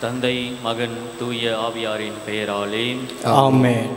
தந்தை மகன் தூய ஆவியாரின் பெயராலே ஆமென்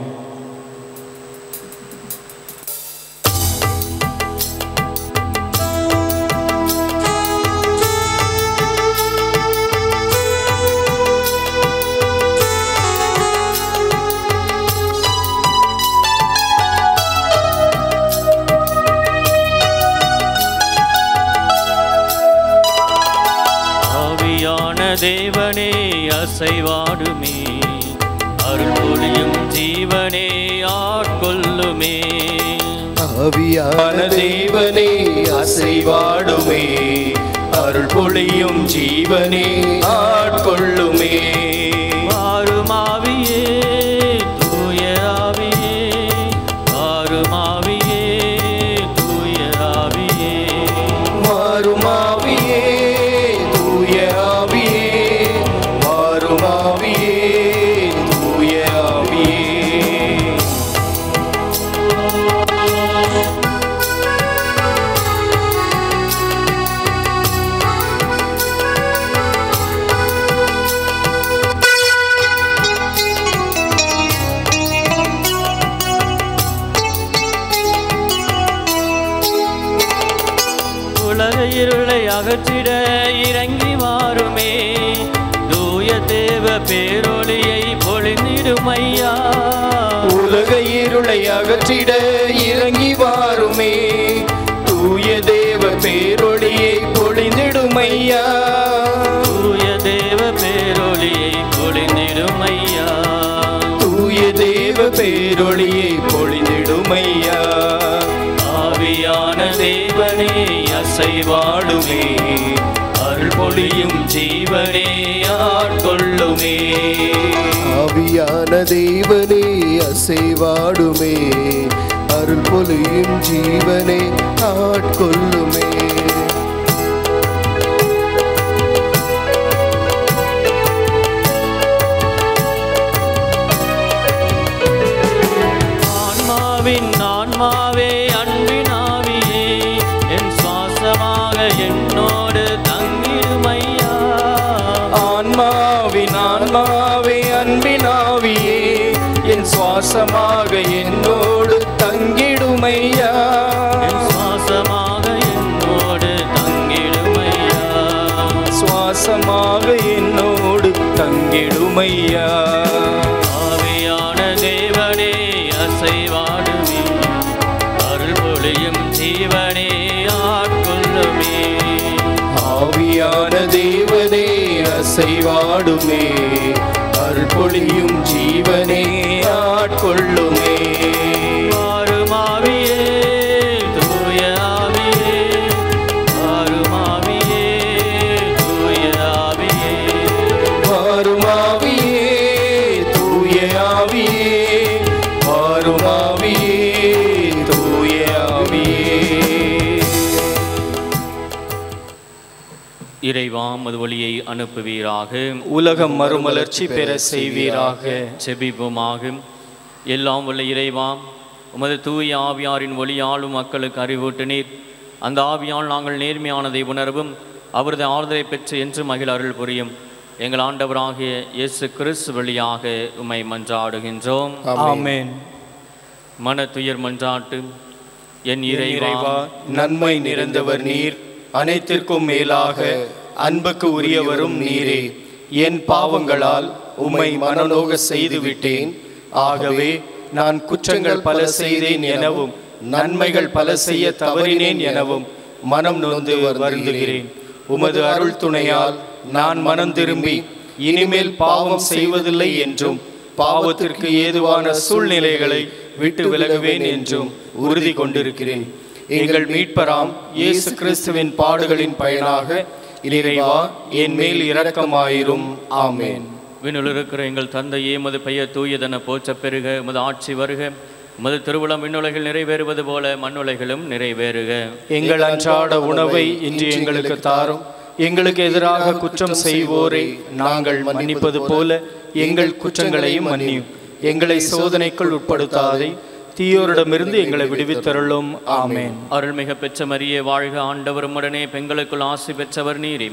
ஆவியான தேவனே அசைவாடுமே அருள் பொழியும் ஜீவனே ஆட்கொள்ளுமே ஆவியான தேவனே அசைவாடுமே அருள் பொழியும் ஜீவனே ஆட்கொள்ளுமே வாருமாவியே தூய ஆவியே வாருமாவியே தூய ஆவியே மாறுமாவியே தூய ஆவியே மாறுமாவியே தூய ஆவியே உலக இருளை அகற்றிட இறங்கி வாருமே தூய தேவ பேரொளியை பொழிந்திடும் ஐயா உலக இருளை அகற்றிட இறங்கி வாருமே தூய தேவ பேரொளியை பொழிந்திடுமையா தூய தேவ பேரொளியை பொழிந்திடும் ஐயா தூய தேவ பேரொளியை பொழிந்திடுமையா ஆவியான தேவனே அசைவாடுமே அருள் பொழியும் ஜீவனே ஆட்கொள்ளுமே ஆவியான தேவனே அசைவாடுமே அருள் பொலியும் ஜீவனே ஆட்கொள்ளுமே ஆன்மாவின் ஆன்மாவே அன்பின் ஆவியே என் சுவாசமாக என்னோடு தங்கிடுமையா ஆன்மாவின் ஆன்மாவே அன்பின் ஆவியே என் சுவாசமாக என்னோடு தங்கிடுமையா என் சுவாசமாக என்னோடு தங்கிடுமையா சுவாசமாக என்னோடு தங்கிடுமையா ஆவியான தேவனே அசைவாடுமே அருள் பொழியும் ஜீவனே ஆட்கொள்ளுமே ஆவியான தேவனே அசைவாடுமே அருள்பொழியும் ஜீவனே ஆட்கொள்ளுமே மாறுமாவியே தூய ஆவியே மாறுமாவியே தூய ஆவியே மாறுமாவியே தூய ஆவியே மாறுமாவியே தூய ஆவியே இறைவா மது ஒளியை அனுப்புவீராக உலகம் மறுமலர்ச்சி பெற செய்வீராக செபிப்போமாக எல்லாம் உள்ள இறைவா உமது தூய ஆவியாரின் ஒளியாலும் மக்களுக்கு அறிவூட்டினீர் அந்த ஆவியால் நாங்கள் நேர்மையானதை உணரவும் அவரது ஆறுதலை பெற்று என்று மகிழ் அருள் புரியும் எங்கள் ஆண்டவராகிய இயேசு கிறிஸ்து வழியாக உம்மை மன்றாடுகின்றோம் ஆமென் மன துயர் மன்றாட்டு என் இறைவா இறைவா நன்மை நிறைந்தவர் நீர் அனைத்திற்கும் மேலாக அன்புக்கு உரியவரும் நீரே என் பாவங்களால் உம்மை மனநோக செய்து விட்டேன் ஆகவே நான் குற்றங்கள் பல செய்தேன் எனவும் நன்மைகள் பல செய்ய தவறினேன் எனவும் மனம் நொந்து வருந்துகிறேன் உமது அருள் துணையால் நான் மனம் திரும்பி இனிமேல் பாவம் செய்வதில்லை என்றும் பாவத்திற்கு ஏதுவான சூழ்நிலைகளை விட்டு விலகுவேன் என்றும் உறுதி கொண்டிருக்கிறேன் எங்கள் மீட்பராம் இயேசு கிறிஸ்துவின் பாடுகளின் பயனாக இறைவா என் மேல் இரக்கமாயிரும் ஆமேன் விண்ணில் இருக்கிற எங்கள் தந்தையே மது பெயர் தூயதென போற்றப் பெறுக உமது ஆட்சி வருக உமது திருவிழம் விண்ணுலகில் நிறைவேறுவது போல மண்ணுலகிலும் நிறைவேறுக எங்கள் அன்றாட உணவை இன்று எங்களுக்கு தாரும் எங்களுக்கு எதிராக குற்றம் செய்வோரை நாங்கள் மன்னிப்பது போல எங்கள் குற்றங்களையும் மன்னியும் எங்களை சோதனைக்குள் உட்படுத்தாதே தீயோரிடமிருந்து எங்களை விடுவித்தருளும் ஆமேன் அருள்மிக பெற்ற மரியே வாழ்க ஆண்டவரும் உடனே பெண்களுக்குள் ஆசி பெற்றவர் நீரே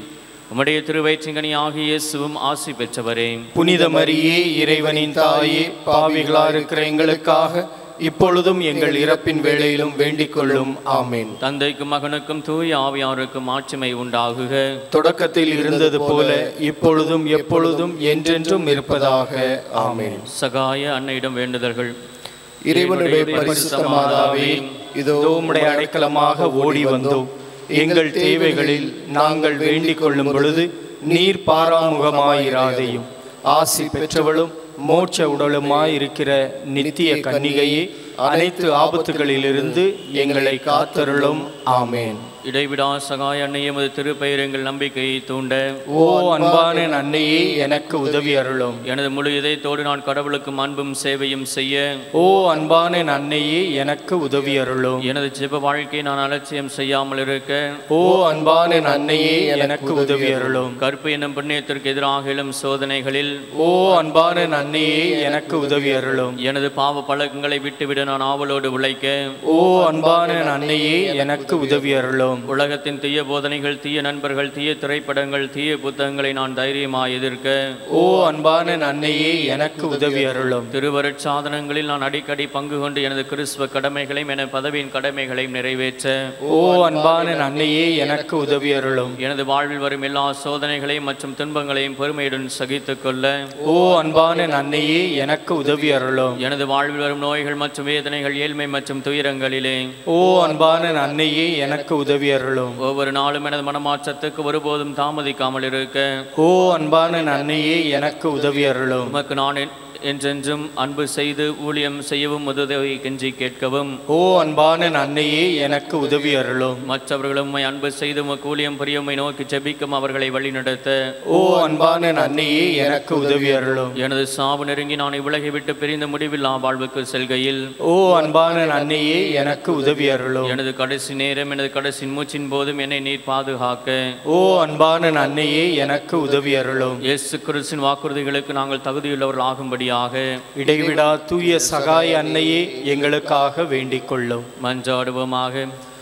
உம்முடைய திருவயிற்றிங்கனி ஆகிய இயேசுவும் ஆசி பெற்றவரே புனித மரியே இறைவனின் தாயே பாவிகளா இருக்கிற எங்களுக்காக இப்பொழுதும் எங்கள் இறப்பின் வேளையிலும் வேண்டிக் கொள்ளும் ஆமேன் தந்தைக்கும் மகனுக்கும் தூய ஆவியாருக்கும் ஆட்சிமை உண்டாகுக தொடக்கத்தில் இருந்தது போல இப்பொழுதும் எப்பொழுதும் என்றென்றும் இருப்பதாக ஆமேன் சகாய அன்னையிடம் வேண்டுதல்கள் இறைவனுடைய பரிசுத்த மாதாவே இதோ உம்முடைய அடைக்கலமாக ஓடி வந்தோம் எங்கள் தேவைகளில் நாங்கள் வேண்டிக் கொள்ளும் பொழுது நீர் பாராமுகமாயிராதையும் ஆசி பெற்றவளும் மோட்ச உடலுமாயிருக்கிற நித்திய கன்னிகையே அனைத்து ஆபத்துகளிலிருந்து எங்களை காத்தருளும் ஆமேன் இடைவிடா சகாய அன்னை எமது திருப்பெயர் எங்கள் நம்பிக்கையை தூண்ட ஓ அன்பான அன்னையே எனக்கு உதவி அருளும் எனது முழு இதயத்தோடு நான் கடவுளுக்கும் அன்பும் சேவையும் செய்ய ஓ அன்பான அன்னையே எனக்கு உதவி அருளும் எனது ஜெப வாழ்க்கையை நான் அலட்சியம் செய்யாமல் இருக்க ஓ அன்பான அன்னையே எனக்கு உதவி அருளும் கற்பு என்னும் புண்ணியத்திற்கு எதிராக எழும் சோதனைகளில் ஓ அன்பான அன்னையே எனக்கு உதவி அருளும் எனது பாவ பழக்கங்களை விட்டுவிட நான் ஆவலோடு உழைக்க ஓ அன்பான அன்னையே எனக்கு உதவி அருளும் உலகத்தின் தீய போதனைகள் தீய நண்பர்கள் தீய திரைப்படங்கள் தீய புத்தகங்களை நான் தைரியமாய் எதிர்க்க ஓ அன்பான அன்னையே எனக்கு உதவி அருளும் திருவருட் சாதனங்களில் நான் அடிக்கடி பங்கு கொண்டு எனது கிறிஸ்துவ கடமைகளையும் என பதவியின் கடமைகளையும் நிறைவேற்ற ஓ அன்பான அன்னையே எனக்கு உதவி அருளும் எனது வாழ்வில் வரும் எல்லா சோதனைகளையும் மற்றும் துன்பங்களையும் பொறுமையுடன் சகித்துக் கொள்ள ஓ அன்பான அன்னையே எனக்கு உதவி அருளும் எனது வாழ்வில் வரும் நோய்கள் மற்றும் வேதனைகள் ஏழ்மை மற்றும் துயரங்களிலே ஓ அன்பான அன்னையே எனக்கு உதவி அருளும் ஒவ்வொரு நாளும் எனது மனமாற்றத்துக்கு ஒருபோதும் தாமதிக்காமல் இருக்க ஓ அன்பான அன்னையே எனக்கு உதவி அருளும் உமக்கு நான் என்- என்றென்றும் அன்பு செய்து ஊழியம் செய்யவும் உதவி கெஞ்சி கேட்கவும் ஓ அன்பான அன்னையே எனக்கு உதவி அருளும் மற்றவர்களும் உம்மை அன்பு செய்து உமக்கு ஊழியம் புரிய உம்மை நோக்கி ஜெபிக்கும் அவர்களை வழிநடத்த ஓ அன்பான அன்னையே எனக்கு உதவி அருளும் எனது சாவு நெருங்கி நான் இவ்வுலகை விட்டு பிரிந்த முடிவில்லா வாழ்வுக்கு செல்கையில் ஓ அன்பான அன்னையே எனக்கு உதவி அருளும் எனது கடைசி நேரம் எனது கடைசி மூச்சின் போதும் என்னை நீர் பாதுகாக்க ஓ அன்பான அன்னையே எனக்கு உதவி அருளும் இயேசு கிறிஸ்தின் வாக்குறுதிகளுக்கு நாங்கள் தகுதியுள்ளவர்கள் ஆகும்படியாக இடைவிடா தூய சகாய அன்னையே எங்களுக்காக வேண்டிக் கொள்ளும் மன்றாடுவோமாக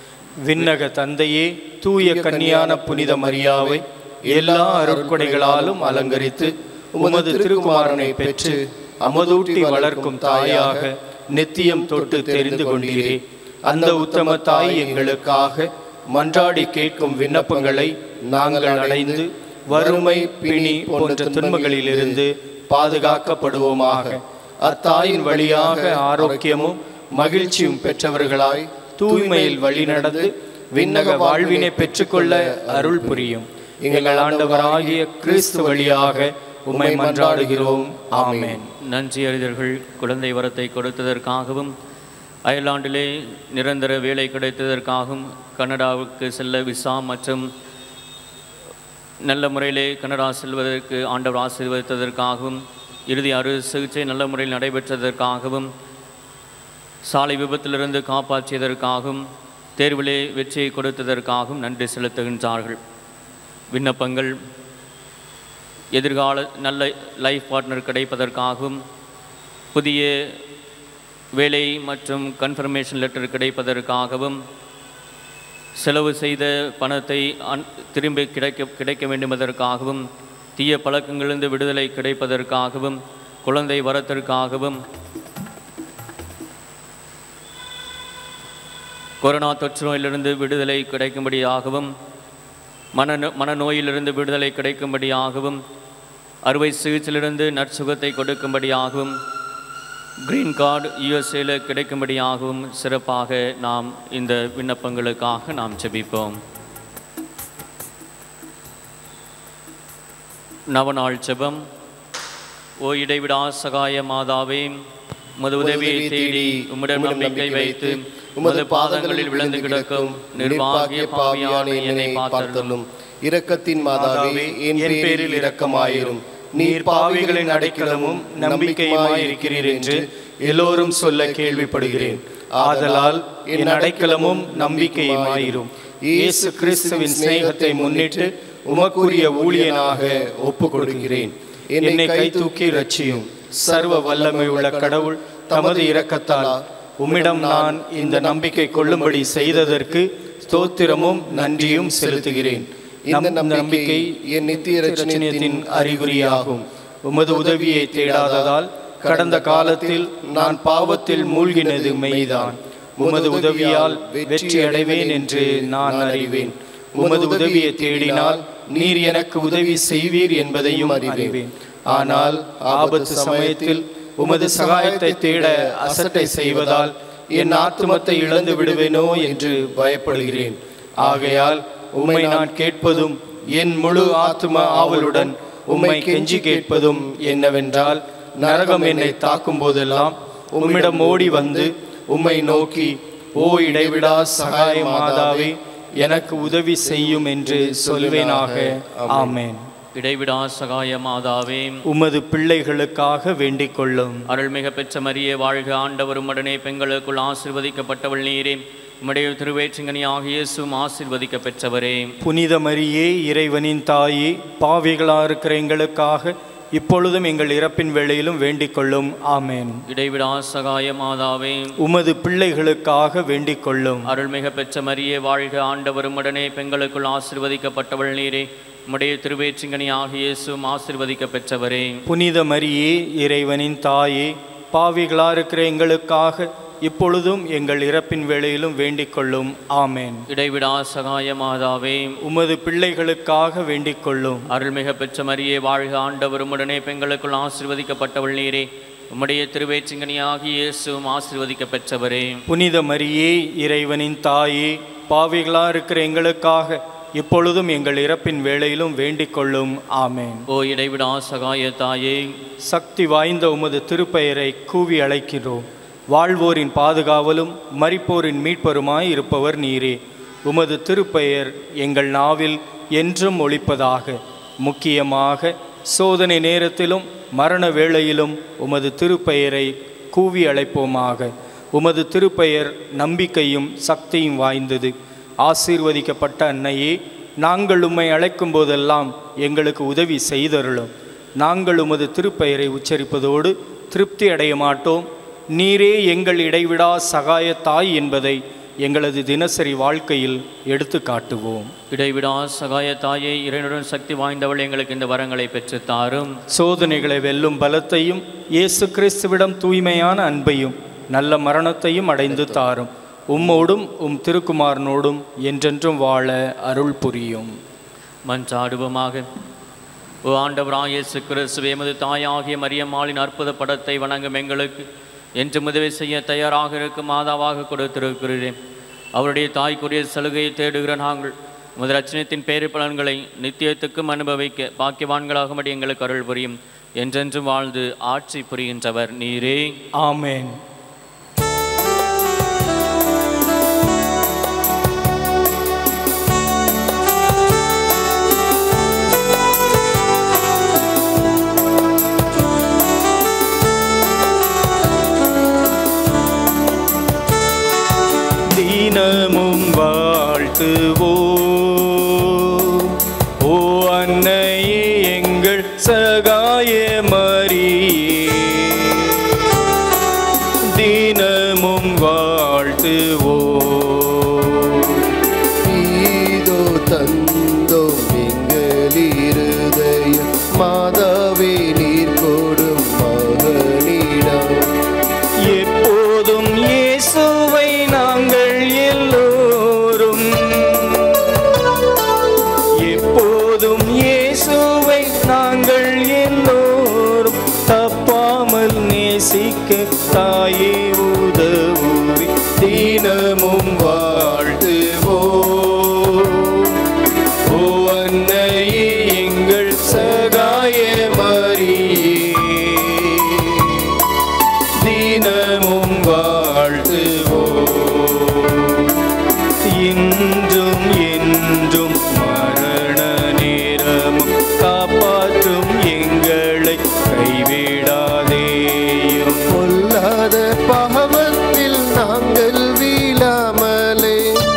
விண்ணக தந்தையே தூய கன்னியான புனித மரியாவை எல்லா அருட்கொடைகளாலும் அலங்கரித்து உமது திருக்குமாரனை பெற்று அமதூட்டி வளர்க்கும் தாயாக நித்தியம் தொட்டு தெரிந்து கொண்டீரே அந்த உத்தம தாய் எங்களுக்காக மன்றாடி கேட்கும் விண்ணப்பங்களை நாங்கள் அடைந்து வறுமை பிணி போன்ற துன்பங்களிலிருந்து பாதுகாக்கப்படுவோமாக அத்தாயின் வழியாக ஆரோக்கியமும் மகிழ்ச்சியும் பெற்றவர்களாய் தூய்மையில் வழிநடந்து விண்ணக வாழ்வினை பெற்றுக்கொள்ள அருள் புரியும் எங்கள் ஆண்டவராகிய கிறிஸ்து வழியாக உம்மை மன்றாடுகிறோம் ஆமென் நன்றி அறிதர்கள் குழந்தை வரத்தை கொடுத்ததற்காகவும் அயர்லாண்டிலே நிரந்தர வேலை கிடைத்ததற்காகவும் கனடாவுக்கு செல்ல விசா மற்றும் நல்ல முறையிலே கனடா செல்வதற்கு ஆண்டவர் ஆசீர்வதித்ததற்காகவும் இறுதி அறு சிகிச்சை நல்ல முறையில் நடைபெற்றதற்காகவும் சாலை விபத்திலிருந்து காப்பாற்றியதற்காகவும் தேர்விலே வெற்றியை கொடுத்ததற்காகவும் நன்றி செலுத்துகின்றார்கள் விண்ணப்பங்கள் எதிர்கால நல்ல லைஃப் பார்ட்னர் கிடைப்பதற்காகவும் புதிய வேலை மற்றும் கன்ஃபர்மேஷன் லெட்டர் கிடைப்பதற்காகவும் செலவு செய்த பணத்தை அன் திரும்பி கிடைக்க கிடைக்க வேண்டுமெதற்காகவும் தீய பழக்கங்களிலிருந்து விடுதலை கிடைப்பதற்காகவும் குழந்தை வரத்திற்காகவும் கொரோனா தொற்று நோயிலிருந்து விடுதலை கிடைக்கும்படியாகவும் மன மனநோயிலிருந்து விடுதலை கிடைக்கும்படியாகவும் அறுவை சிகிச்சையிலிருந்து நற்சுகத்தை கொடுக்கும்படியாகவும் கிரீன் கார்டு யுஎஸ்ஏல கிடைக்கும்படியாகவும் சிறப்பாக நாம் இந்த விண்ணப்பங்களுக்காக நாம் ஜெபிப்போம் நவநாள் ஜெபம் ஓ இடைவிடா சகாய மாதாவே உமது உதவியை தேடி உம்மிடம் நம்பிக்கை வைத்து உமது பாதங்களில் விழுந்து கிடக்கும் நிர்வாகிய பாவியான என்னை பார்த்தருளும் இரக்கத்தின் மாதாவே என் பேரில் இரக்கமாயிரும் நீர் பாவிகளின் அடைக்கலமும் நம்பிக்கையுமாயிருக்கிறீர் என்று எல்லோரும் சொல்ல கேள்விப்படுகிறேன் ஆதலால் என் அடைக்கலமும் நம்பிக்கையுமாயிரும் இயேசு கிறிஸ்துவின் சிநேகத்தை முன்னிட்டு உமக்குரிய ஊழியனாக ஒப்புக் கொடுக்கிறேன் என்னை கை தூக்கி ரட்சியும் சர்வ வல்லமை உள்ள கடவுள் தமது இரக்கத்தால் உம்மிடம் நான் இந்த நம்பிக்கை கொள்ளும்படி செய்ததற்கு ஸ்தோத்திரமும் நன்றியும் செலுத்துகிறேன் இந்த நம்பிக்கை என் நித்திய ரட்சணியத்தின் அறிகுறியாகும் உமது உதவியை தேடாததால் கடந்த காலத்தில் நான் பாவத்தில் மூழ்கினது மெய்தான் உமது உதவியால் வெற்றி அடைவேன் என்று நான் அறிவேன் உமது உதவியை தேடினால் நீர் எனக்கு உதவி செய்வீர் என்பதையும் அறிவேன் ஆனால் ஆபத்து சமயத்தில் உமது சகாயத்தை தேட அசட்டை செய்வதால் என் ஆத்துமத்தை இழந்து விடுவேனோ என்று பயப்படுகிறேன் ஆகையால் உம்மை நான் கேட்பதும் என் முழு ஆத்தும ஆவலுடன் உம்மை கெஞ்சி கேட்பதும் என்னவென்றால் நரகம் என்னை தாக்கும் போதெல்லாம் உம்மிடம் ஓடி வந்து உம்மை நோக்கி ஓ இடைவிடா சகாய மாதாவே எனக்கு உதவி செய்யும் என்று சொல்வேனாக ஆமென் இடைவிடா சகாய மாதாவே உமது பிள்ளைகளுக்காக வேண்டிக் கொள்ளும் அருள்மிக பெற்ற மரியே வாழ்க ஆண்டவரும் உடனே பெண்களுக்குள் ஆசிர்வதிக்கப்பட்டவள் நீரே உம்முடைய திருவேற்றிங்கனி ஆகிய இயேசுவும் ஆசிர்வதிக்க பெற்றவரே புனித மரியே இறைவனின் தாயே பாவிகளா இருக்கிற எங்களுக்காக இப்பொழுதும் எங்கள் இறப்பின் வேளையிலும் வேண்டிக் கொள்ளும் ஆமேன் இடைவிடா சகாய மாதாவே உமது பிள்ளைகளுக்காக வேண்டிக் கொள்ளும் அருள்மிக பெற்ற மரியே வாழ்க ஆண்டவரும் உடனே பெண்களுக்குள் ஆசிர்வதிக்கப்பட்டவள் நீரே உம்முடைய திருவேற்றிங்கனி ஆகிய இயேசுவும் ஆசிர்வதிக்க பெற்றவரே புனித மரியே இறைவனின் தாயே பாவிகளா இருக்கிற எங்களுக்காக இப்பொழுதும் எங்கள் இறப்பின் வேளையிலும் வேண்டிக் கொள்ளும் ஆமேன் இடைவிடா சகாய மாதாவே உமது பிள்ளைகளுக்காக வேண்டிக் கொள்ளும் அருள்மிக பெற்ற மரியே வாழ்க ஆண்டவரும் உடனே பெண்களுக்குள் ஆசிர்வதிக்கப்பட்டவள் நீரே உம்முடைய திருவேற்றிங்கனி ஆகிய இயேசுவும் ஆசிர்வதிக்க பெற்றவரே புனித மரியே இறைவனின் தாயே பாவிகளா இருக்கிற எங்களுக்காக இப்பொழுதும் எங்கள் இறப்பின் வேளையிலும் வேண்டிக் கொள்ளும் ஆமேன் ஓ இடைவிடா சகாய தாயே சக்தி வாய்ந்த உமது திருப்பெயரை கூவி அழைக்கிறோம் வாழ்வோரின் பாதுகாவலும் மரிப்போரின் மீட்பருமாய் இருப்பவர் நீரே உமது திருப்பெயர் எங்கள் நாவில் என்றும் ஒழிப்பதாக முக்கியமாக சோதனை நேரத்திலும் மரண வேளையிலும் உமது திருப்பெயரை கூவி அழைப்போமாக உமது திருப்பெயர் நம்பிக்கையும் சக்தியும் வாய்ந்தது ஆசீர்வதிக்கப்பட்ட அன்னையே நாங்கள் உம்மை அழைக்கும் போதெல்லாம் எங்களுக்கு உதவி செய்தருளும் நாங்கள் உமது திருப்பெயரை உச்சரிப்பதோடு திருப்தி அடைய மாட்டோம் நீரே எங்கள் இடைவிடா சகாய தாய் என்பதை எங்களது தினசரி வாழ்க்கையில் எடுத்து காட்டுவோம் இடைவிடா சகாய தாயே இறைவனுடன் சக்தி வாய்ந்தவள் எங்களுக்கு இந்த வரங்களை பெற்றுத் தாரும் சோதனைகளை வெல்லும் பலத்தையும் இயேசு கிறிஸ்துவிடம் தூய்மையான அன்பையும் நல்ல மரணத்தையும் அடைந்து தாரும் உம்மோடும் உம் திருக்குமாரனோடும் என்றென்றும் வாழ அருள் புரியும் மன்றாடுவோமாக ஓ ஆண்டவராக இயேசு கிறிஸ்துவே எமது தாயாகிய மரியம்மாளின் அற்புத படத்தை வணங்கும் எங்களுக்கு என்று உதவி செய்ய தயாராக இருக்கும் மாதாவாக கொடுத்திருக்கிறேன் அவருடைய தாய்க்குரிய சலுகையை தேடுகிற நாங்கள் உமது ரச்சனத்தின் பேரு பலன்களை நித்தியத்துக்கும் அனுபவிக்க பாக்கியவான்களாகும்படி எங்களுக்கு அருள் புரியும் என்றென்றும் வாழ்ந்து ஆட்சி புரிகின்றவர் நீரே ஆமேன் தினமும் வாழ்த்துவோ ஓ அன்னையே எங்கள் சகாய மரியே தினமும் வாழ்த்துவோ ஈதோ தந்தோம் எங்களிருதய மாதாவே நீர் கொடும் மகனிடம் எப்போதும் இயேசுவை நாங்கள் எல்லோரும் எப்போதும் இயேசுவை நாங்கள் எல்லோரும் தப்பாமல் நேசிக்க தாயே உதவுவி தினமும் வாழ்த்துவோ ஓ அன்னையே எங்கள் சகாய மரியே தினமும் வாழ்த்துவோ இன்றும் என்றும் மரண நேரமும் காப்பாற்றும் எங்களை கைவிடாதேயும் பொல்லாத பாவத்தில் நாங்கள் வீழாமலே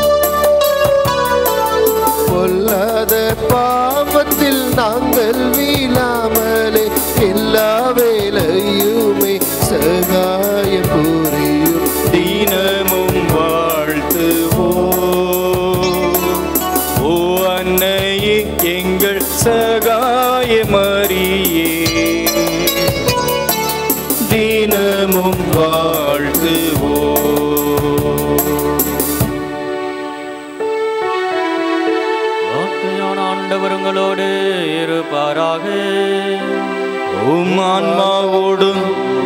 பொல்லாத பாவத்தில் நாங்கள் வீழாமலே எல்லா வேலையுமே சகாய புரியும் தினமும் வாழ்த்துவோ ஓ அன்னையே மரியே எங்கள் சகாய மரியே தினமும் வாழ்த்துவோம் வார்த்தையான ஆண்டவர் உங்களோடு இருப்பாராக உம் ஆன்மாவோடும்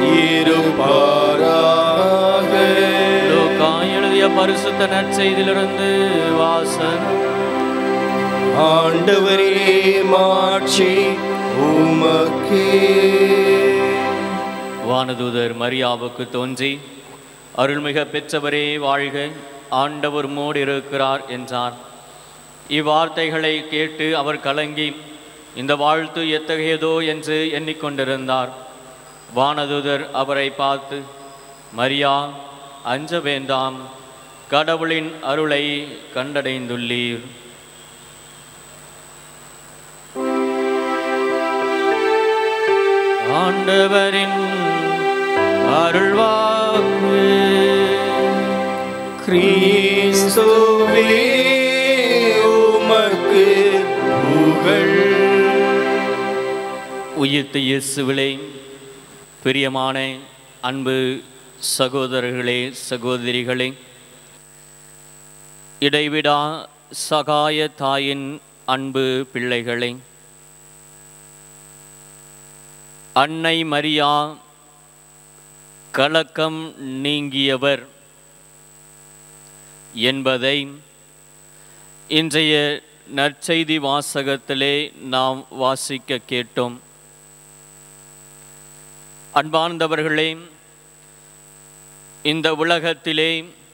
இருப்பாராக லூக்கா எழுதிய பரிசுத்த நற்செய்தியிலிருந்து வாசகம் ஆண்டவரே மாட்சி உமக்கே வானதூதர் மரியாவுக்கு தோன்றி அருள்மிக பெற்றவரே வாழ்க ஆண்டவர் மோடு இருக்கிறார் என்றார் இவ்வார்த்தைகளை கேட்டு அவர் கலங்கி இந்த வாழ்த்து எத்தகையதோ என்று எண்ணிக்கொண்டிருந்தார் வானதூதர் அவரை பார்த்து மரியா அஞ்ச வேண்டாம் கடவுளின் அருளை கண்டடைந்துள்ளீர் ஆண்டவரின் அருள்வாக்கு கிறிஸ்துவே உமக்கு புகழ் உயிர்த்த இயேசுவிலே பிரியமான அன்பு சகோதரர்களே சகோதரிகளே இடைவிடா சகாய தாயின் அன்பு பிள்ளைகளே அன்னை மரியா கலக்கம் நீங்கியவர் என்பதை இன்றைய நற்செய்தி வாசகத்திலே நாம் வாசிக்க கேட்டோம் அன்பார்ந்தவர்களே இந்த உலகத்திலே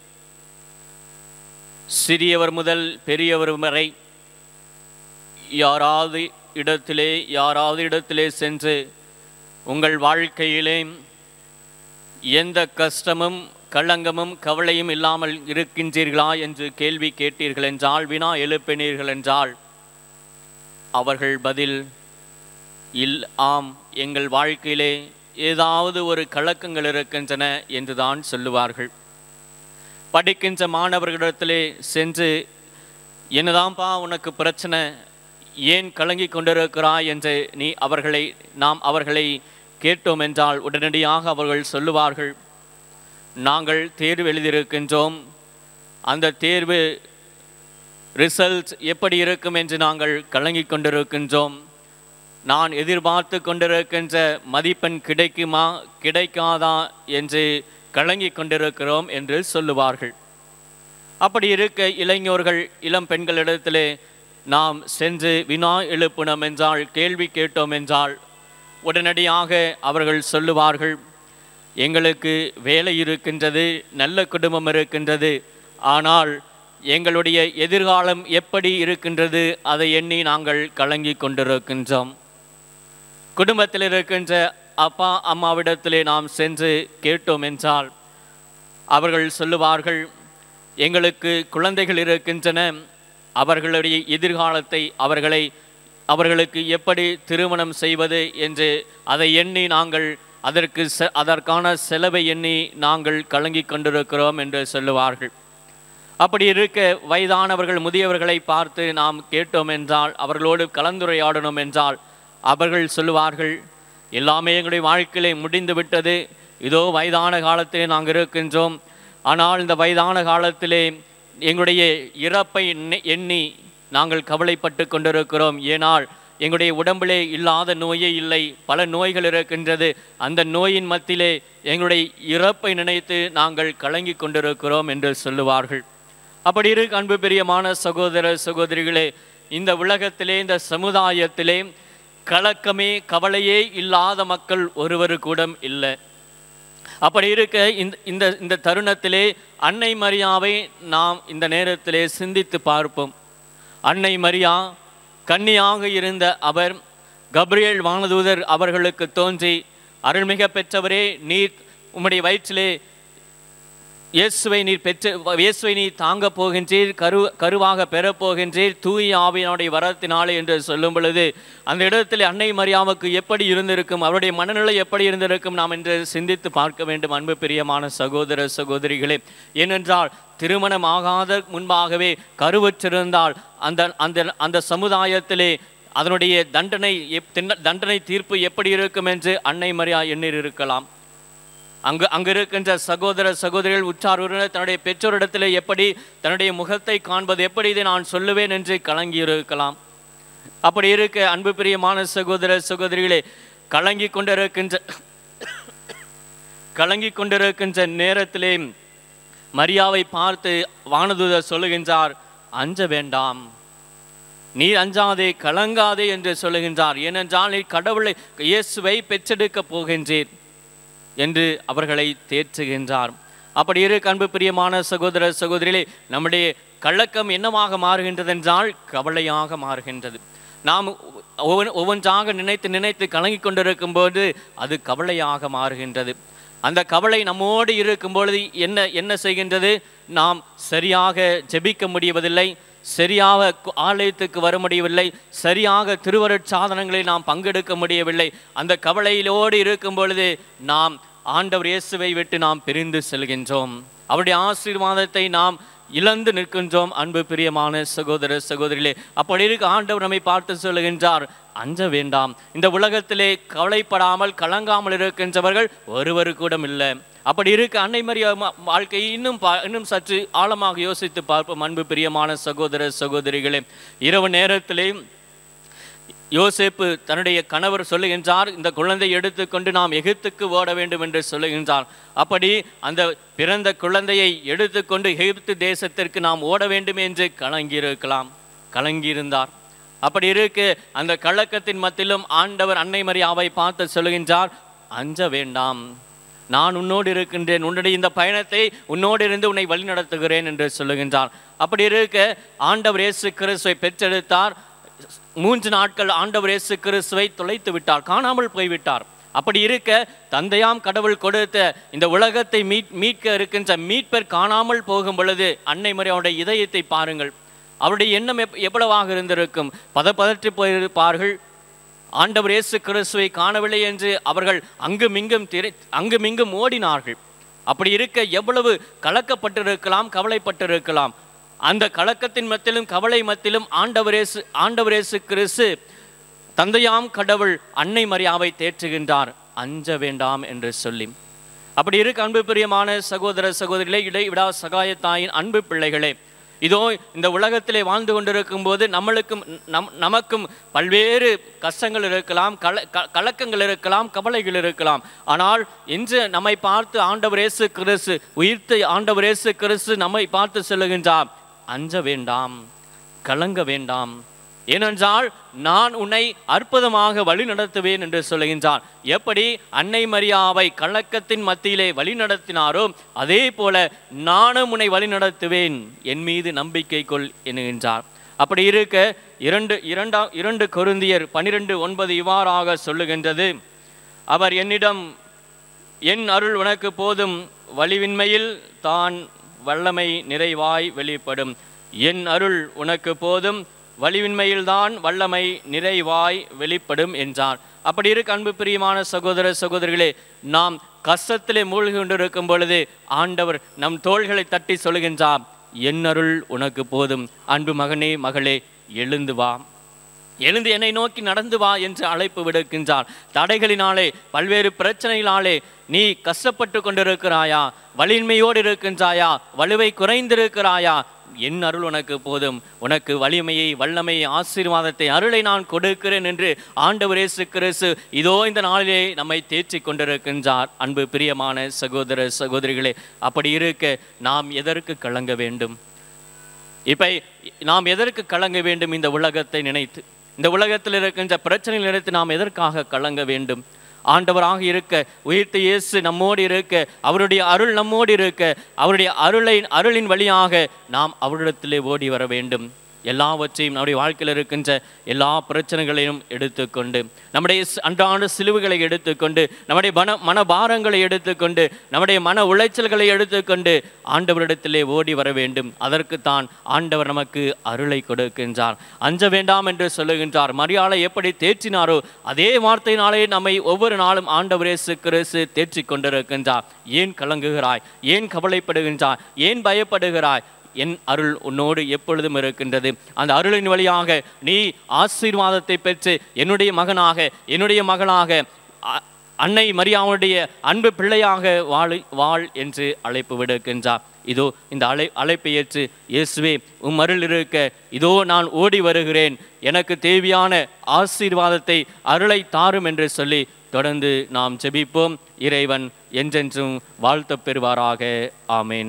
சிறியவர் முதல் பெரியவர் வரை யாராவது இடத்திலே யாராவது இடத்திலே சென்று உங்கள் வாழ்க்கையிலே எந்த கஷ்டமும் களங்கமும் கவலையும் இல்லாமல் இருக்கின்றீர்களா என்று கேள்வி கேட்டீர்கள் என்றால் வினா எழுப்பினீர்கள் என்றால் அவர்கள் பதில் இல் ஆம் எங்கள் வாழ்க்கையிலே ஏதாவது ஒரு கலக்கங்கள் இருக்கின்றன என்றுதான் சொல்லுவார்கள் படிக்கின்ற மாணவர்களிடத்திலே சென்று என்னதான்ப்பா உனக்கு பிரச்சனை ஏன் கலங்கி கொண்டிருக்கிறாய் என்று நீ அவர்களை நாம் அவர்களை கேட்டோம் என்றால் உடனடியாக அவர்கள் சொல்லுவார்கள் நாங்கள் தேர்வு எழுதியிருக்கின்றோம் அந்த தேர்வு ரிசல்ட் எப்படி இருக்கும் என்று நாங்கள் கலங்கிக் கொண்டிருக்கின்றோம் நான் எதிர்பார்த்து கொண்டிருக்கின்ற மதிப்பெண் கிடைக்குமா கிடைக்காதா என்று கலங்கிக் கொண்டிருக்கிறோம் என்று சொல்லுவார்கள் அப்படி இருக்க இளைஞர்கள் இளம் பெண்களிடத்திலே நாம் சென்று வினா எழுப்பினோம் என்றால் கேள்வி கேட்டோம் என்றால் உடனடியாக அவர்கள் சொல்லுவார்கள் எங்களுக்கு வேலை இருக்கின்றது நல்ல குடும்பம் இருக்கின்றது ஆனால் எங்களுடைய எதிர்காலம் எப்படி இருக்கின்றது அதை எண்ணி நாங்கள் கலங்கி கொண்டிருக்கின்றோம் குடும்பத்தில் இருக்கின்ற அப்பா அம்மாவிடத்திலே நாம் சென்று கேட்டோம் என்றால் அவர்கள் சொல்லுவார்கள் எங்களுக்கு குழந்தைகள் இருக்கின்றன அவர்களுடைய எதிர்காலத்தை அவர்களை அவர்களுக்கு எப்படி திருமணம் செய்வது என்று அதை எண்ணி நாங்கள் அதற்கு செ அதற்கான செலவை எண்ணி நாங்கள் கலங்கி கொண்டிருக்கிறோம் என்று சொல்லுவார்கள் அப்படி இருக்க வயதானவர்கள் முதியவர்களை பார்த்து நாம் கேட்டோம் என்றால் அவர்களோடு கலந்துரையாடணும் என்றால் அவர்கள் சொல்லுவார்கள் எல்லாமே எங்களுடைய வாழ்க்கையிலே முடிந்து விட்டது இதோ வயதான காலத்திலே நாங்கள் இருக்கின்றோம் ஆனால் இந்த வயதான காலத்திலே எங்களுடைய இறப்பை எண்ணி- எண்ணி நாங்கள் கவலைப்பட்டு கொண்டிருக்கிறோம் ஏனால் எங்களுடைய உடம்பிலே இல்லாத நோயே இல்லை பல நோய்கள் இருக்கின்றது அந்த நோயின் மத்தியிலே எங்களுடைய இறப்பை நினைத்து நாங்கள் கலங்கி கொண்டிருக்கிறோம் என்று சொல்லுவார்கள் அப்படி இருக்கு அன்பு பிரியமான சகோதர சகோதரிகளே இந்த உலகத்திலே இந்த சமுதாயத்திலே கலக்கமே கவலையே இல்லாத மக்கள் ஒருவர் கூட இல்லை அப்படி இருக்க இந்த இந்த இந்த தருணத்திலே அன்னை மரியாவை நாம் இந்த நேரத்திலே சிந்தித்து பார்ப்போம் அன்னை மரியா கன்னியாக இருந்த அவர் கப்ரியேல் வானதூதர் அவர்களுக்கு தோன்றி அருள்மிக பெற்றவரே நீர் உம்முடைய வயிற்றிலே இயேசுவை நீர் பெற்று இயேசுவை நீர் தாங்க போகின்றீர் கரு கருவாக பெறப் போகின்றீர் தூய ஆவியானுடைய வரத்தினாலே என்று சொல்லும் பொழுது அந்த இடத்தில் அன்னை மரியாவுக்கு எப்படி இருந்திருக்கும் அவருடைய மனநிலை எப்படி இருந்திருக்கும் நாம் என்று சிந்தித்து பார்க்க வேண்டும் அன்பு பிரியமான சகோதர சகோதரிகளே ஏனென்றால் திருமணமாகாத முன்பாகவே கருவற்றிருந்தால் அந்த அந்த அந்த சமுதாயத்திலே அதனுடைய தண்டனை எப்- திண்ட- தண்டனை தீர்ப்பு எப்படி இருக்கும் என்று அன்னை மரியா எண்ணிர் இருக்கலாம் அங்கு அங்கு இருக்கின்ற சகோதர சகோதரிகள் உற்றார் உறவினர் தன்னுடைய பெற்றோரிடத்திலே எப்படி தன்னுடைய முகத்தை காண்பது எப்படி இதை நான் சொல்லுவேன் என்று கலங்கி இருக்கலாம் அப்படி இருக்க அன்பு பிரியமான சகோதர சகோதரிகளே கலங்கி கொண்டிருக்கின்ற கலங்கி கொண்டிருக்கின்ற நேரத்திலே மரியாவை பார்த்து வானதூதர் சொல்லுகின்றார் அஞ்ச வேண்டாம் நீ அஞ்சாதே கலங்காதே என்று சொல்லுகின்றார் ஏனென்றால் நீ கடவுளை இயேசுவை பெற்றெடுக்கப் போகின்றீர் என்று அவர்களை தேற்றுகின்றார் அப்படி இரு அன்பு பிரியமான சகோதர சகோதரிகளே நம்முடைய கலக்கம் என்னவாக மாறுகின்றது என்றால் கவலையாக மாறுகின்றது நாம் ஒவ்வொன் ஒவ்வொன்றாக நினைத்து நினைத்து கலங்கிக் கொண்டிருக்கும் போது அது கவலையாக மாறுகின்றது அந்த கவலை நம்மோடு இருக்கும் பொழுது என்ன என்ன செய்கின்றது நாம் சரியாக ஜெபிக்க முடிவதில்லை சரியாக கு- ஆலயத்துக்கு வர முடியவில்லை சரியாக திருவருட் சாதனங்களை நாம் பங்கெடுக்க முடியவில்லை அந்த கவலையிலோடு இருக்கும் பொழுது நாம் ஆண்டவர் இயேசுவை விட்டு நாம் பிரிந்து செல்கின்றோம் அவருடைய ஆசீர்வாதத்தை நாம் இழந்து நிற்கின்றோம் அன்பு பிரியமான சகோதர சகோதரிகளே அப்படி இருக்க ஆண்டவர் நம்மை பார்த்து சொல்லுகின்றார் அஞ்ச வேண்டாம் இந்த உலகத்திலே கவலைப்படாமல் கலங்காமல் இருக்கின்றவர்கள் ஒருவர் கூட இல்லை அப்படி இருக்க அன்னை மரியா ம- வாழ்க்கையை இன்னும் பா- இன்னும் சற்று ஆழமாக யோசித்து பார்ப்போம் அன்பு பிரியமான சகோதர சகோதரிகளே இரவு நேரத்திலே யோசேப்பு தன்னுடைய கணவர் சொல்லுகின்றார் இந்த குழந்தை எடுத்துக்கொண்டு நாம் எகிப்துக்கு ஓட வேண்டும் என்று சொல்லுகின்றார் அப்படி அந்த பிறந்த குழந்தையை எடுத்துக்கொண்டு எகிப்து தேசத்திற்கு நாம் ஓட வேண்டும் என்று கலங்கியிருக்கலாம் கலங்கியிருந்தார் அப்படி இருக்க அந்த கலக்கத்தின் மத்தியிலும் ஆண்டவர் அன்னை மரியாவை பார்த்து சொல்லுகின்றார் அஞ்ச வேண்டாம் நான் உன்னோடு இருக்கின்றேன் உன்னுடைய இந்த பயணத்தை உன்னோடு இருந்து உன்னை வழிநடத்துகிறேன் என்று சொல்லுகின்றார் அப்படி இருக்க ஆண்டவர் இயேசு கிறிஸ்துவை பெற்றெடுத்தார் மூன்று நாட்கள் ஆண்டவர் இயேசு கிறிஸ்துவை தொலைத்து விட்டார் காணாமல் போய்விட்டார் அப்படி இருக்க தந்தையாம் கடவுள் கொடுத்த இந்த உலகத்தை மீட் மீட்க இருக்கின்ற மீட்பர் காணாமல் போகும் பொழுது அன்னை மரியாவுடைய இதயத்தை பாருங்கள் அவருடைய எண்ணம் எப் எவ்வளவாக இருந்திருக்கும் பதப்பதற்றி போயிருப்பார்கள் ஆண்டவர் இயேசு கிறிஸ்துவை காணவில்லை என்று அவர்கள் அங்குமிங்கும் திரை அங்குமிங்கும் ஓடினார்கள் அப்படி இருக்க எவ்வளவு கலக்கப்பட்டிருக்கலாம் கவலைப்பட்டிருக்கலாம் அந்த கலக்கத்தின் மத்தியிலும் கவலை மத்தியிலும் ஆண்டவர் இயேசு ஆண்டவர் இயேசு கிறிஸ்து தந்தையாம் கடவுள் அன்னை மரியாவை தேற்றுகின்றார் அஞ்ச வேண்டாம் என்று சொல்லி அப்படி இருக்க அன்பு பிரியமான சகோதர சகோதரிகளே இடைவிடா சகாயத்தாயின் அன்பு பிள்ளைகளே இதோ இந்த உலகத்திலே வாழ்ந்து கொண்டிருக்கும் போது நம்மளுக்கும் நம் நமக்கும் பல்வேறு கஷ்டங்கள் இருக்கலாம் கல க- கலக்கங்கள் இருக்கலாம் கவலைகள் இருக்கலாம் ஆனால் இன்று நம்மை பார்த்து ஆண்டவர் இயேசு கிறிஸ்து உயிர்த்த ஆண்டவர் இயேசு கிறிஸ்து நம்மை பார்த்து சொல்லுகின்றார் அஞ்ச வேண்டாம் கலங்க வேண்டாம் ஏனென்றால் நான் உன்னை அற்புதமாக வழி நடத்துவேன் என்று சொல்லுகின்றார் எப்படி அன்னை மரியாவை கலக்கத்தின் மத்தியிலே வழி நடத்தினாரோ அதே போல நானும் உன்னை வழி நடத்துவேன் என் மீது நம்பிக்கை கொள் என்கின்றார் அப்படி இருக்க இரண்டு இரண்டாம் இரண்டு கொருந்தியர் பனிரெண்டு ஒன்பது இவ்வாறாக சொல்லுகின்றது அவர் என்னிடம் என் அருள் உனக்கு போதும் வலிவின்மையில் தான் வல்லமை நிறைவாய் வெளிப்படும் என் அருள் உனக்கு போதும் வலிவின்மையில்தான் வல்லமை நிறைவாய் வெளிப்படும் என்றார் அப்படி இருக்க அன்பு பிரியமான சகோதர சகோதரிகளே நாம் கஷ்டத்திலே மூழ்கி கொண்டிருக்கும் பொழுது ஆண்டவர் நம் தோள்களை தட்டி சொல்கின்றார் என் அருள் உனக்கு போதும் அன்பு மகனே மகளே எழுந்து வா எழுந்து என்னை நோக்கி நடந்து வா என்று அழைப்பு விடுக்கின்றார் தடைகளினாலே பல்வேறு பிரச்சனைகளாலே நீ கஷ்டப்பட்டு கொண்டிருக்கிறாயா வலிமையோடு இருக்கின்றாயா வலுவை குறைந்திருக்கிறாயா என் அருள் உனக்கு போதும் உனக்கு வலிமையை வல்லமையை ஆசீர்வாதத்தை அருளை நான் கொடுக்கிறேன் என்று ஆண்டவர் இயேசு கிறிஸ்து இதோ இந்த நாளிலே நம்மை தேற்றி கொண்டிருக்கின்றார் அன்பு பிரியமான சகோதர சகோதரிகளே அப்படி இருக்க நாம் எதற்கு கலங்க வேண்டும் இப்போ நாம் எதற்கு கலங்க வேண்டும் இந்த உலகத்தை நினைத்து இந்த உலகத்தில் இருக்கின்ற பிரச்சனைகள் நினைத்து நாம் எதற்காக கலங்க வேண்டும் ஆண்டவராக இருக்க உயிர்த்த இயேசு நம்மோடு இருக்க அவருடைய அருள் நம்மோடு இருக்க அவருடைய அருளை அருளின் வழியாக நாம் அவரிடத்திலே ஓடி வர வேண்டும் எல்லாவற்றையும் நம்முடைய வாழ்க்கையில் இருக்கின்ற எல்லா பிரச்சனைகளையும் எடுத்துக்கொண்டு நம்முடைய ஸ்- அன்றாட சிலுவைகளை எடுத்துக்கொண்டு நம்முடைய மன மனபாரங்களை எடுத்துக்கொண்டு நம்முடைய மன உளைச்சல்களை எடுத்துக்கொண்டு ஆண்டவரிடத்திலே ஓடி வர வேண்டும் அதற்கு தான் ஆண்டவர் நமக்கு அருளை கொடுக்கின்றார் அஞ்ச வேண்டாம் என்று சொல்லுகின்றார் மரியாதை எப்படி தேற்றினாரோ அதே வார்த்தையினாலே நம்மை ஒவ்வொரு நாளும் ஆண்டவர் இயேசு கிறிஸ்து தேற்றிக் கொண்டிருக்கின்றார் ஏன் கலங்குகிறாய் ஏன் கவலைப்படுகின்றாய் ஏன் பயப்படுகிறாய் என் அருள் உன்னோடு எப்பொழுதும் இருக்கின்றது அந்த அருளின் வழியாக நீ ஆசீர்வாதத்தை பெற்று என்னுடைய மகனாக என்னுடைய மகளாக அ- அன்னை மரியாவுடைய அன்பு பிள்ளையாக வாழ் வாழ் என்று அழைப்பு விடுக்கின்றார் இதோ இந்த அழை அழைப்பை ஏற்று இயேசுவே உம் அருள் இருக்க இதோ நான் ஓடி வருகிறேன் எனக்கு தேவையான ஆசீர்வாதத்தை அருளை தாரும் என்று சொல்லி தொடர்ந்து நாம் ஜெபிப்போம் இறைவன் என்றென்றும் வாழ்த்தப் பெறுவாராக ஆமென்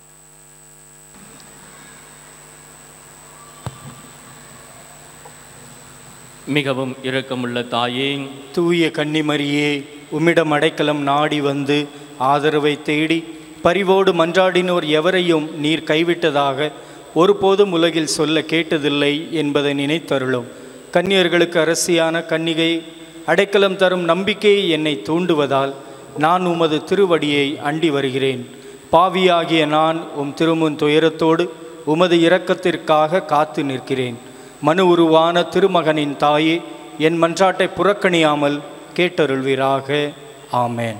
மிகவும் இரக்கமுள்ள தாயே தூய கன்னிமரியே உம்மிடம் அடைக்கலம் நாடி வந்து ஆதரவை தேடி பரிவோடு மன்றாடினோர் எவரையும் நீர் கைவிட்டதாக ஒருபோதும் உலகில் சொல்ல கேட்டதில்லை என்பதை நினைத்தருளும் கன்னியர்களுக்கு அரசியான கன்னிகை அடைக்கலம் தரும் நம்பிக்கை என்னை தூண்டுவதால் நான் உமது திருவடியை அண்டி வருகிறேன் பாவியாகிய நான் உம் திருமுன் துயரத்தோடு உமது இரக்கத்திற்காக காத்து நிற்கிறேன் மனு உருவான திருமகனின் தாயே என் மன்றாட்டை புறக்கணியாமல் கேட்டருள்வீராக ஆமென்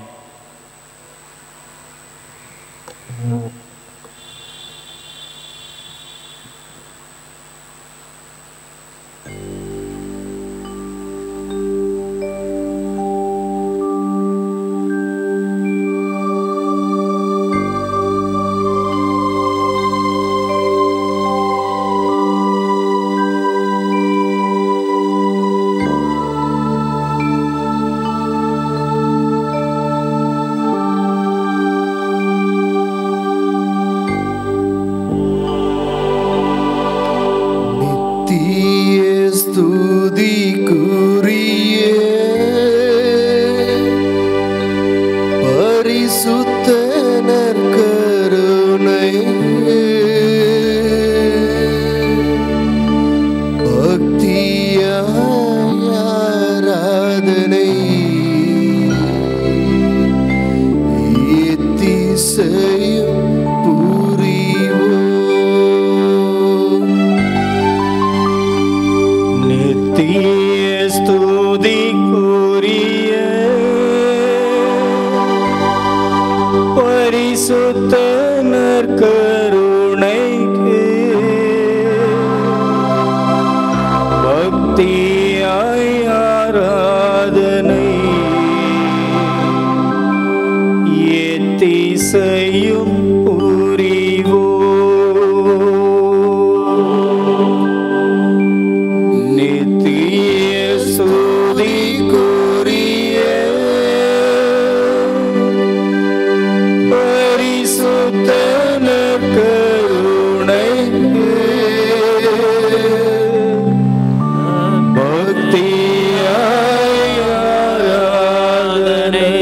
நித்திய ஸ்துதிக்குரிய பரிசுத்த நற்கருணை பக்தியாய் ஆராதனை எத்திசையும் புரிவோம் நித்திய ஸ்துதிக்குரிய பரிசுத்த நற்கருணைக்கு பக்தியாய் ஆராதனை எத்திசையும் புரிவோம் நித்திய ஸ்துதிக்குரிய பரிசுத்த நற்கருணைக்கு பக்தியாய் ஆராதனை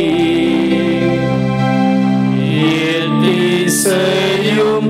எத்திசையும்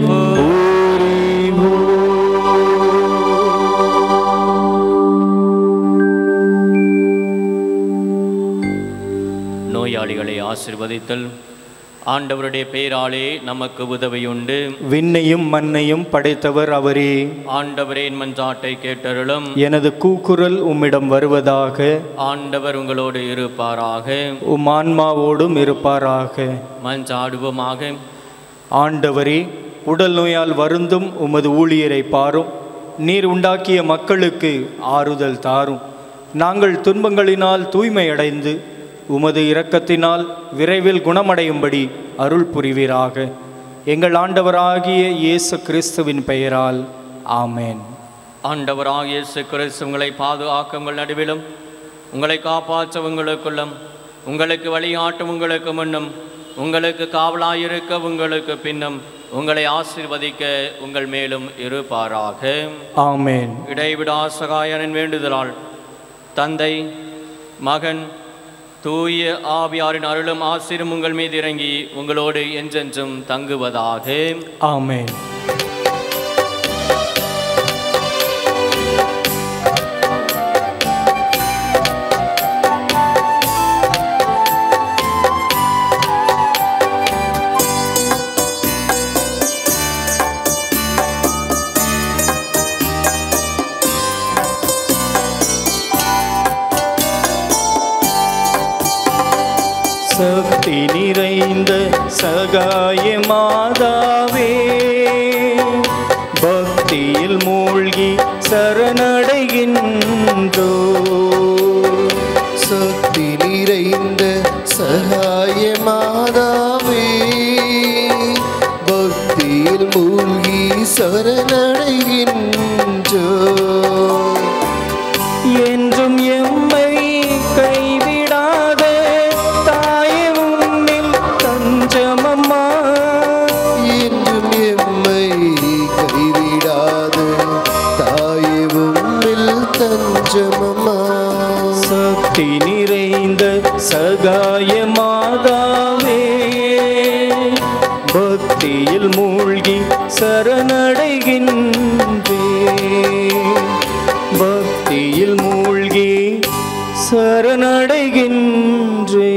நோயாளிகளை ஆசிர்வதித்தல் ஆண்டவருடைய பெயராலே நமக்கு உதவியுண்டு விண்ணையும் மண்ணையும் படைத்தவர் அவரே ஆண்டவரே என் மன்றாட்டை கேட்டருளும் எனது கூக்குரல் உம்மிடம் வருவதாக ஆண்டவர் உங்களோடு இருப்பாராக உம் ஆன்மாவோடும் இருப்பாராக மன்றாடுவோமாக ஆண்டவரே உடல் நோயால் வருந்தும் உமது ஊழியரை பாரும் நீர் உண்டாக்கிய மக்களுக்கு ஆறுதல் தாரும் நாங்கள் துன்பங்களினால் தூய்மையடைந்து உமது இரக்கத்தினால் விரைவில் குணமடையும்படி அருள் புரிவீராக எங்கள் ஆண்டவராகிய இயேசு கிறிஸ்துவின் பெயரால் ஆமென் ஆண்டவராக இயேசு கிறிஸ்து உங்களை பாதுகாக்க உங்கள் நடுவிலும் உங்களை காப்பாற்ற உங்களுக்குள்ளும் உங்களுக்கு வழிகாட்டும் உங்களுக்கு முன்னும் உங்களுக்கு காவலாயிருக்க உங்களுக்கு பின்னும் உங்களை ஆசீர்வதிக்க உங்கள் மேலும் இருப்பாராக ஆமென் இடைவிடா சகாயனின் வேண்டுதலால் தந்தை மகன் தூய ஆவியாரின் அருளும் ஆசிரும் உங்கள் மீது இறங்கி உங்களோடு என்றென்றும் தங்குவதாக ஆமென் பக்தி நிறைந்த சகாய மாதாவே பக்தியில் மூழ்கி சரணடைகின்றோ சக்தி நிறைந்த சகாய மாதாவே பக்தியில் மூழ்கி சரணடைகின்றோ என்றும் எம்மை கைவிடாத தாயே உம்மில் தஞ்சமம்மா என்றும் எம்மை கைவிடாத தாயே உம்மில் தஞ்சமம்மா சக்தி நிறைந்த சகாய மாதாவே பக்தியில் மூழ்கி சரணடைகின்றே பக்தியில் மூழ்கி சரணடைகின்றே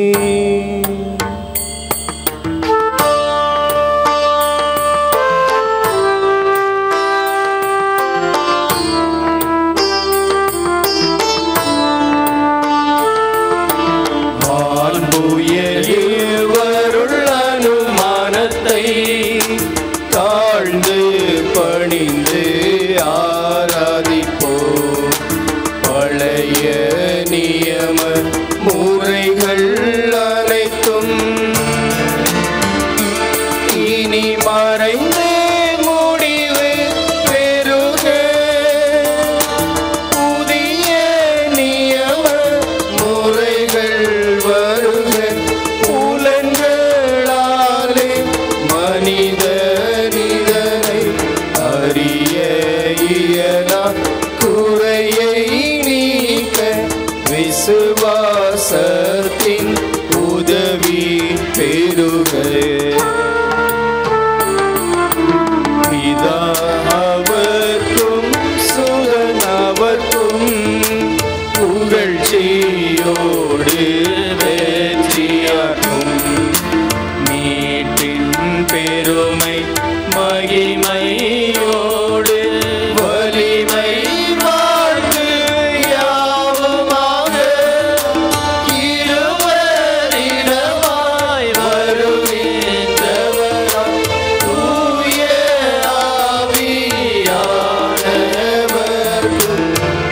ஆண்புயருள் அனுமானத்தை தாழ்ந்து பணிந்து ஆராதிப்போம் பழைய நியம முறைகள் அனைத்தும் இனி மறைந்து முடிவு பெறுக புதிய நியம முறைகள் வருக புலன்களாலே மனித நிதனை அறிய இயலா குறையை நீக்க விசுவாசத்தின் உதவி பெறுக பிதா அவர்க்கும் சுதன் அவர்க்கும் புகழ்ச்சியோடு வெற்றியாக்கும் மீட்டின் பெருமை மகிமையோடு வலிமை வாழ்வு யாவுமாக இருவரிடமாய் வருகின்றவராய் தூய ஆவியானவர்க்கும்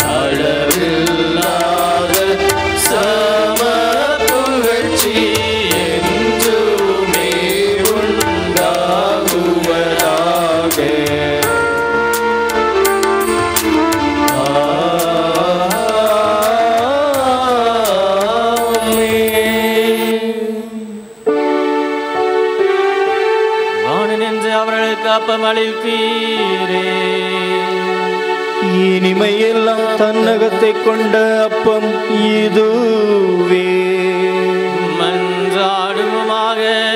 அளவில்லாத சம புகழ்ச்சி என்றுமே உண்டாகுவதாக வானன் என்று அவர்களுக்கு அப்பம் அளிப்பீரே இனிமையெல்லாம் தன்னகத்தை கொண்ட அப்பம் இதுவே மன்றாடுவோமாக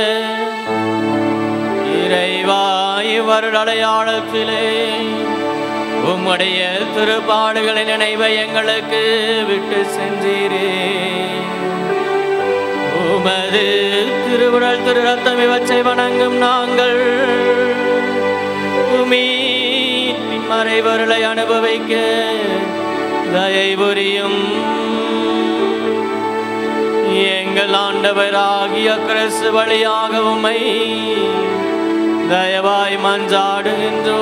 இறைவாய் வருடடையாளத்திலே உம்முடைய திருப்பாடுகளின் நினைவை எங்களுக்கு விட்டு சென்றீரே உமது திருவுடல் திரு ரத்தம் இவற்றை வணங்கும் நாங்கள் உமீட்டின் மறைவருளை அனுபவிக்க தயை புரியும் எங்கள் ஆண்டவராகிய கிறிஸ்து வழியாக உம்மை தயவாய் மன்றாடுகின்றோ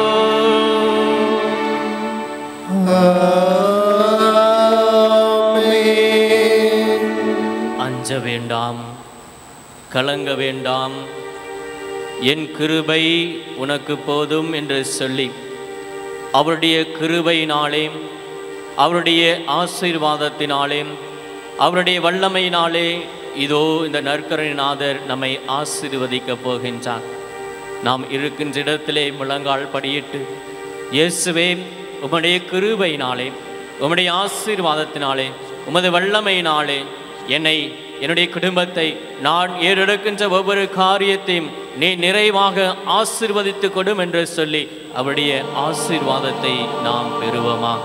அஞ்ச வேண்டாம் கலங்க வேண்டாம் என் கிருபை உனக்கு போதும் என்று சொல்லி அவருடைய கிருபையினாலே அவருடைய ஆசீர்வாதத்தினாலே அவருடைய வல்லமையினாலே இதோ இந்த நற்கரணிநாதர் நம்மை ஆசீர்வதிக்கப் போகின்றார் நாம் இருக்கின்ற இடத்திலே முழங்கால் படியிட்டு இயேசுவே உம்முடைய கிருபையினாலே உம்முடைய ஆசீர்வாதத்தினாலே உமது வல்லமையினாலே என்னை என்னுடைய குடும்பத்தை நான் ஏறெடுக்கின்ற ஒவ்வொரு காரியத்தையும் நீ நிறைவாக ஆசீர்வதித்து கொடும் என்று சொல்லி அவருடைய ஆசீர்வாதத்தை நாம் பெறுவோமா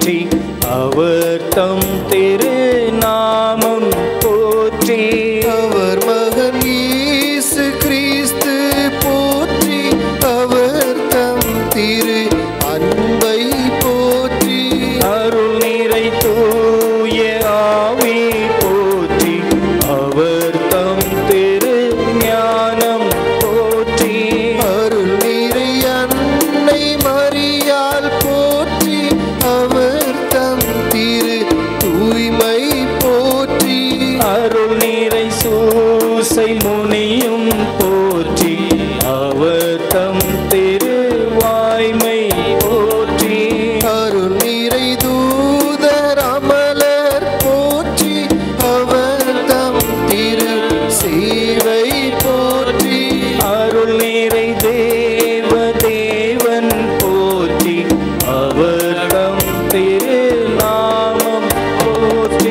போற்றி அவர் தம் திரு நாமம் போற்றி அவர் மகன் இயேசு கிறிஸ்து போற்றி அவர் தம் திரு அன்பை போற்றி அருள் நிறை தூய ஆவி போற்றி அவர் தம் திரு ஞானம் போற்றி அருள் நிறை அன்னை மரியாள் போற்றி அவர் தம் திரு தூய்மை போற்றி அருள் நீரை சூசை முனியும் போற்றி அவர் தம் திருவாய்மை போற்றி அருள் நிறை தூதர் அமலர் போற்றி அவர் தம் திரு சேவை போற்றி அருள் நீரை தேவ தேவன் போற்றி அவர் தம் திருநாமம் போற்றி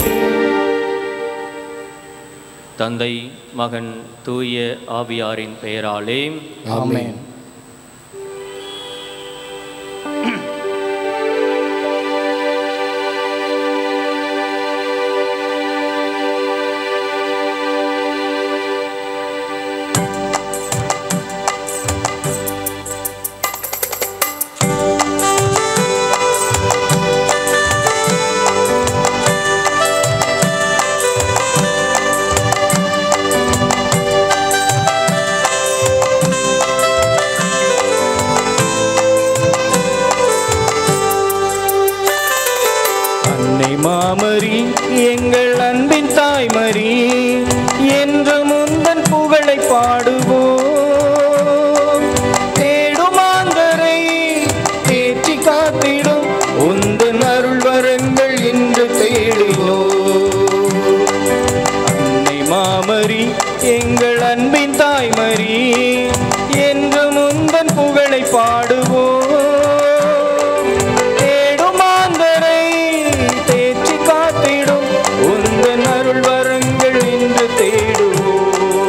தந்தை மகன் தூய ஆவியாரின் பெயராலே ஆமென் அன்னை மாமரி எங்கள் அன்பின் தாய்மரி என்று முந்தன் புகழை பாடுவோம் தேடுமாந்தரை தேற்றி காத்திடும் உந்தன் அருள் வரங்கள் இன்று தேடினோம் அன்னை மாமரி எங்கள் அன்பின் தாய்மரி என்று முந்தன் புகழை பாடுவோம் தேடுமாந்தரை தேற்றி காத்திடும் உந்தன் அருள் வரங்கள் இன்று தேடுவோம்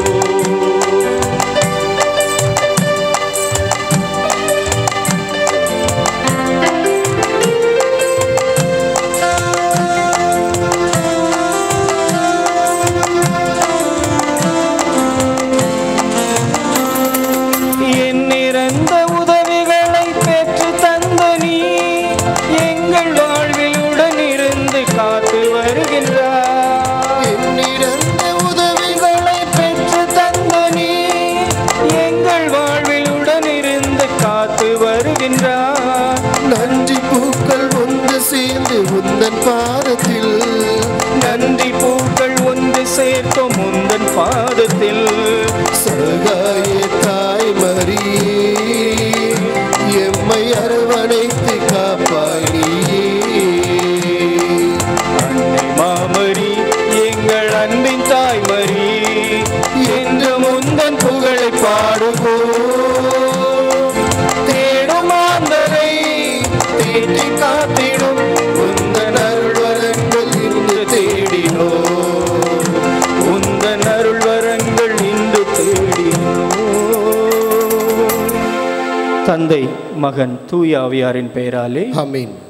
என் நிறந்த உதவிகளை பெற்று தந்த நீ எங்கள் வாழ்வில் உடன் இருந்து காத்து வருகின்றார் என்னிடந்த உதவி உதவிகளை பெற்று தந்த நீ எங்கள் வாழ்வில் உடன் இருந்து காத்து வருகின்றார் நன்றி பூக்கள் ஒன்று சேர்ந்து உந்தன் பாதத்தில் நன்றி பூக்கள் ஒன்று சேர்த்தோம் முந்தன் பாதத்தில் சகாய தாய் மரி எம்மை அரவணைத்து காப்பாய் நீயே. அன்னை மாமரி எங்கள் அன்பின் தாய்மரி என்று முந்தன் புகழை பாடுவோம் தேடுமாந்தரை தேடி காத்திடும் உந்தன் அருள் வரங்கள் இன்று தேடினோம் உந்தன் அருள் வரங்கள் இன்று தேடினோம் தந்தை மகன் தூய ஆவியாரின் பெயராலே ஆமென்